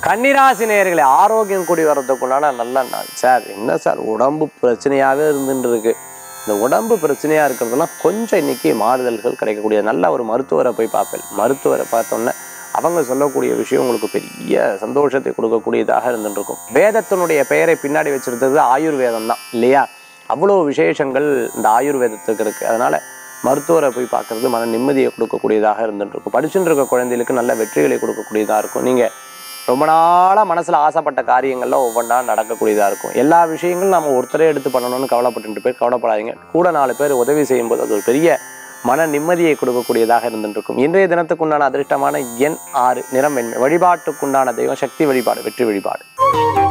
கன்னிராசி நேயர்களே ஆரோக்கியம் கூடி வர்றதுக்குண்டான நல்ல நாள் சார் என்ன சார் உடம்பு பிரச்சனையாகவே இருந்துட்டு இருக்கு இந்த உடம்பு பிரச்சனையா இருக்கிறதுலாம் கொஞ்சம் இன்னைக்கு மாறுதல்கள் கிடைக்கக்கூடிய நல்ல ஒரு மருத்துவரை போய் பார்ப்பேன் மருத்துவரை பார்த்தோன்னே அவங்க சொல்லக்கூடிய விஷயம் உங்களுக்கு பெரிய சந்தோஷத்தை கொடுக்கக்கூடியதாக இருந்துட்டு இருக்கும் வேதத்தினுடைய பெயரை பின்னாடி வச்சிருந்தது ஆயுர்வேதம் தான் இல்லையா அவ்வளோ விசேஷங்கள் இந்த ஆயுர்வேதத்துக்கு இருக்கு அதனால மருத்துவரை போய் பார்க்கறது மன நிம்மதியை கொடுக்கக்கூடியதாக இருந்துட்டு இருக்கும் படிச்சுட்டு இருக்க குழந்தைகளுக்கு நல்ல வெற்றிகளை கொடுக்கக்கூடியதாக இருக்கும் நீங்க ரொம்ப நாளாக மனசில் ஆசைப்பட்ட காரியங்கள்லாம் ஒவ்வொன்றா நடக்கக்கூடியதாக இருக்கும் எல்லா விஷயங்களும் நம்ம ஒருத்தரே எடுத்து பண்ணணும்னு கவலைப்பட்டு பேர் கவலைப்படாதீங்க கூட நாலு பேர் உதவி செய்யும்போது அது ஒரு பெரிய மன நிம்மதியை கொடுக்கக்கூடியதாக இருந்துட்டு இருக்கும் இன்றைய தினத்துக்குண்டான அதிர்ஷ்டமான எண் ஆறு நிறம் வெண்மை வழிபாட்டுக்குண்டான தெய்வம் சக்தி வழிபாடு வெற்றி வழிபாடு